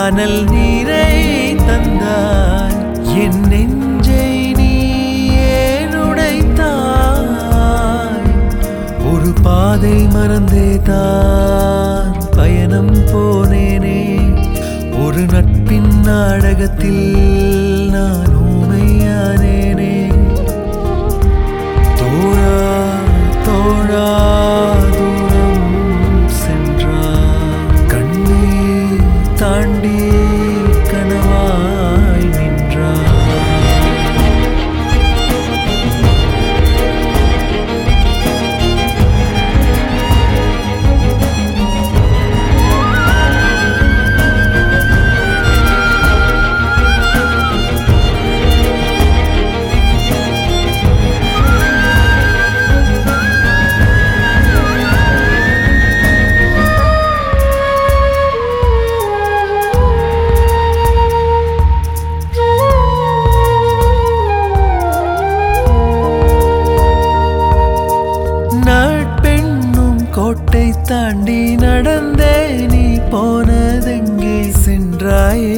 காணல் நீரை தந்தாய் என் நெஞ்சை நீ ஏன் உடைத்தாய் ஒரு பாதை மறந்தே தான் பயணம் போனேனே ஒரு நட்பின் நாடகத்தில் நான் ஊமையானேனே தோழா தோழா தூரம் சென்றார் கண்ணீர் தாண்டி கனவாய் நின்றார் நட்பெண்ணும் கோட்டை தாண்டி நடந்தே நீ போனதெங்கே சென்றாயே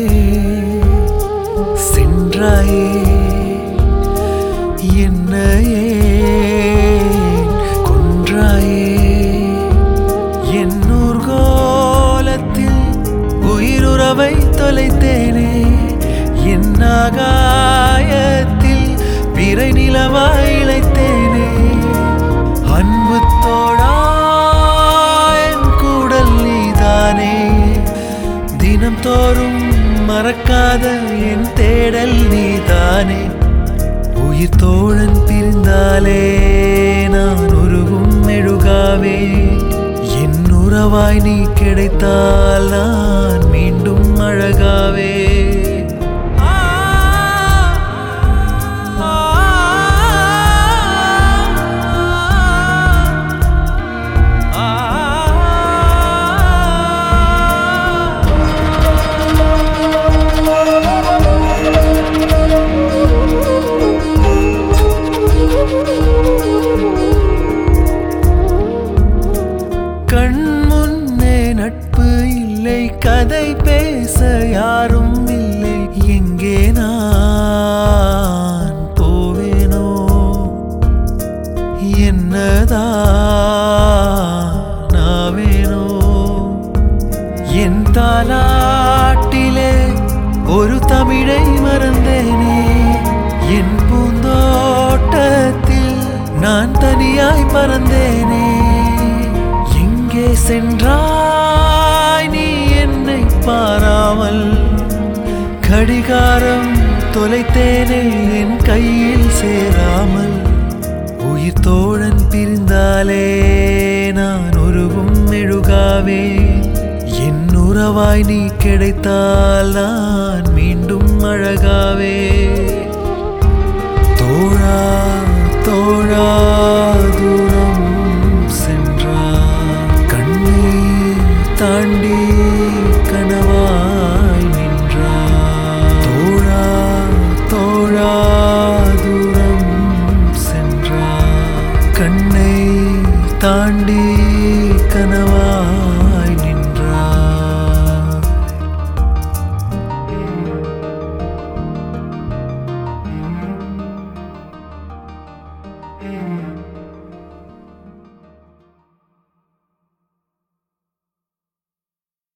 சென்றாயே என்னையே கொன்றாயே என்னூர் கோலத்தில் உயிருறவை தொலைத்தேனே என் ஆகாயத்தில் பிறை நிலவாய் இழைத்தேனே அன்பு தோடா என் கூடல் நீதானே தினம் தோறும் மறக்காத என் தேடல் நீதானே உயிர் தோழன் பிரிந்தாலே நான் உருகும் மெழுகாவே என் உறவாய் நீ கிடைத்தால் நான் மீண்டும் அழகாவே ஆ, ஆ, ஆ, ஆ. கண் முன்னே நட்பு இல்லை கதை பேச யாரும் இல்லை எங்கே நான் போவேனோ என்னதான் நாவேனோ என் தாலாட்டிலே ஒரு தமிழை மறந்தேனே என் பூந்தோட்டத்தில் நான் தனியாய் பறந்தேனே எங்கே சென்றாய் நீ என்னை பாராமல் கடிகாரம் தொலைத்தேனே என் கையில் சேராமல் உயிர் தோழன் பிரிந்தாலே நான் உருகும் மெழுகாவே என் உறவாய் நீ கிடைத்தால் நான் மீண்டும் அழகாவே தோழா தோழா தூரம் சென்றார் கண்ணீர் தாண்டி கனவா